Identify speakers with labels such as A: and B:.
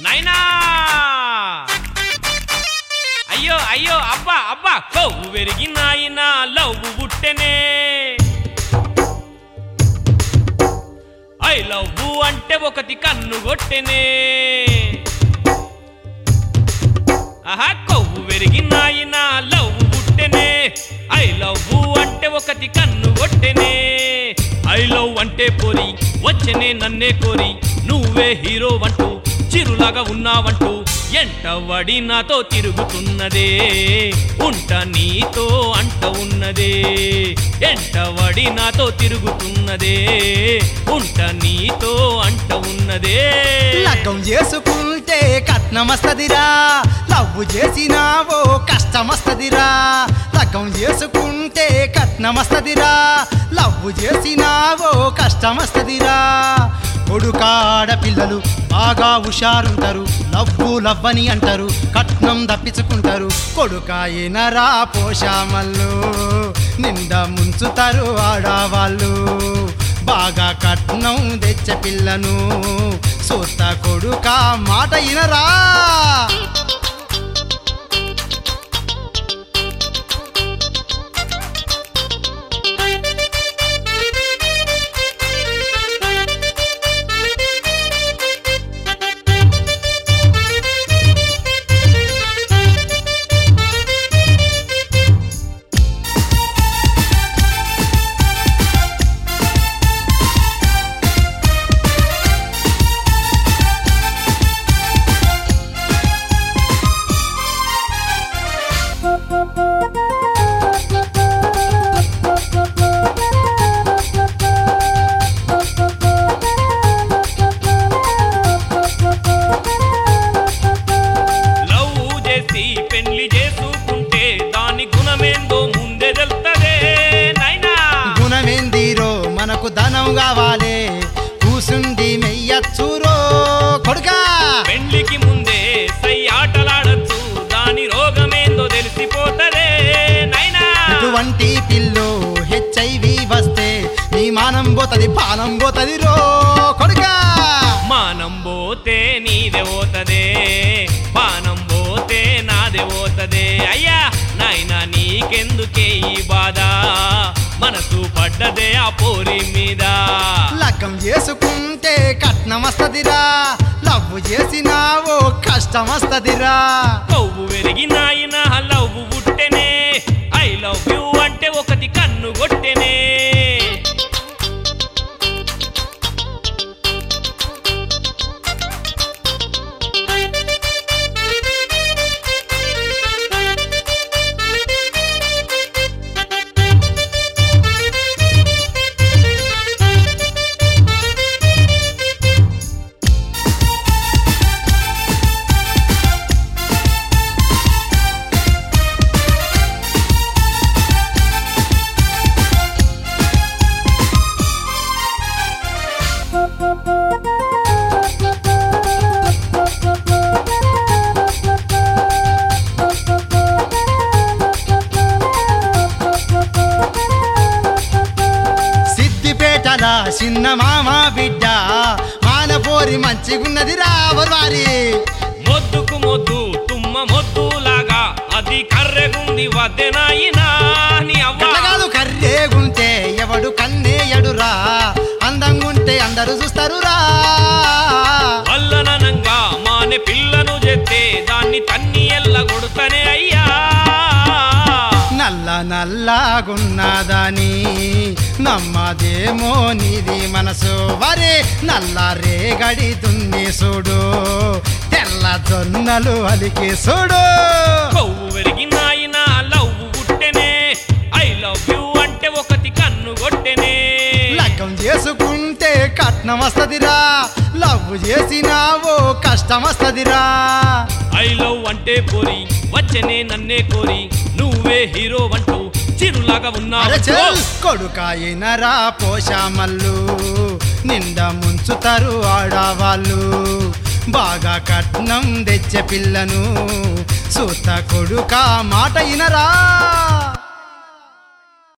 A: నాయనా అయ్యో అయ్యో అబ్బా అబ్బా కొవ్వు పెరిగి నాయనా లవ్వు పుట్టెనే ఐ లవ్వు అంటే ఒకటి కన్ను కొట్టెనే ఆహా కొవ్వు పెరిగి నాయనా లవ్వు పుట్టెనే ఐ లవ్వు అంటే ఒకటి కన్ను కొట్టెనే ఐ లవ్ అంటే పోరి వచ్చెనే నన్నే కోరి నువ్వే హీరో అంటూ చిరులాగా ఉన్నావంటూ ఎంట వడి నాతో తిరుగుతున్నదే ఉంట నీతో అంట ఉన్నదే ఎంట వడి నాతో తిరుగుతున్నదే ఉంట నీతో అంట ఉన్నదే
B: లగ్గం చేసుకుంటే కట్నమస్తదిరా లవ్వు చేసినావో కష్టమస్తదిరా లగ్గం చేసుకుంటే కట్నమస్తదిరా లవ్వు చేసినావో కష్టమస్తదిరా కొడుకాడ పిల్లలు బాగా హుషారుంటారు లవ్వు లవ్వని అంటారు కట్నం దప్పించుకుంటారు కొడుకాయినరా పోషామల్లు నిండా ముంచుతారు ఆడవాళ్ళు బాగా కట్నం తెచ్చ పిల్లను సూత కొడుక మాట ఇనరా
A: లవ్ చేసి పెళ్లి చేసుకుంటే దాని గుణమేందో ముందే తెలుస్తదే నాయనా
B: గుణమేందిరో మనకు ధనం కావాలే కూసుండి మెయ్యచ్చురో కొడుకా
A: పెళ్లికి ముందే సై ఆటలాడచ్చు దాని రోగమేందో తెలిసిపోతదే నాయనా
B: ఇటువంటి పిల్లో హెచ్ఐవి వస్తే నీ మానం పోతది పానం పోతది రో కొడుకా
A: మానం పోతే నీదే పోతదే పానం పోతే నాదే పోతదే అయ్యా నాయనా నీకెందుకే ఈ బాధ మనసు పడ్డదే ఆ పోరి మీద
B: లగ్గం చేసుకుంటే కట్నమస్తదిరా లవ్వు చేసినావో కష్టమస్తదిరా
A: కొవ్వు వెరిగి నాయన లవ్వు పుట్టెనే ఐ లవ్ యూ అంటే ఒకటి కన్ను కొట్టెనే
B: సిద్దిపేటల చిన్న మామ బిడ్డ మానపోరి మంచిగున్నది రావరి
A: మొద్దుకు మొద్దు తుమ్మ మొద్దులాగా అది కర్రెగుంది వద్దెనాయినా నీ అవ్వ
B: కాదు కర్రేగుంటే ఎవడు కన్నేయడురా అందంగుంటే అందరూ చూస్తారు రా
A: వల్లననంగా మానే పిల్లను చెత్తే దాన్ని తన్ని ఎల్ల కొడుతనే అయ్యా
B: నల్ల నల్లగున్నదని నమ్మదేమో నీది మనసు వరే నల్ల రేగడి దున్ని చూడు తెల్ల జొన్నలు అలికి చూడు
A: కొవ్వు వెరిగి నాయన లవ్వు పుట్టెనే ఐ లవ్ యూ అంటే ఒకటి కన్ను కొట్టెనే
B: లగ్గం చేసుకుంటే కట్నం వస్తదిరా లవ్ చేసినావో కష్టం వస్తదిరా
A: ఐ లవ్ అంటే పోరి వచ్చనే నన్నే కోరి నువ్వే హీరో అంటూ చిరులాగా
B: అరే
A: ఉన్నావు
B: చెల్ కొడుకాయినరా పోషామల్లు నిండా ముంచుతారు ఆడవాళ్ళు బాగా కట్నం తెచ్చే పిల్లను సూత కొడుక మాట ఇనరా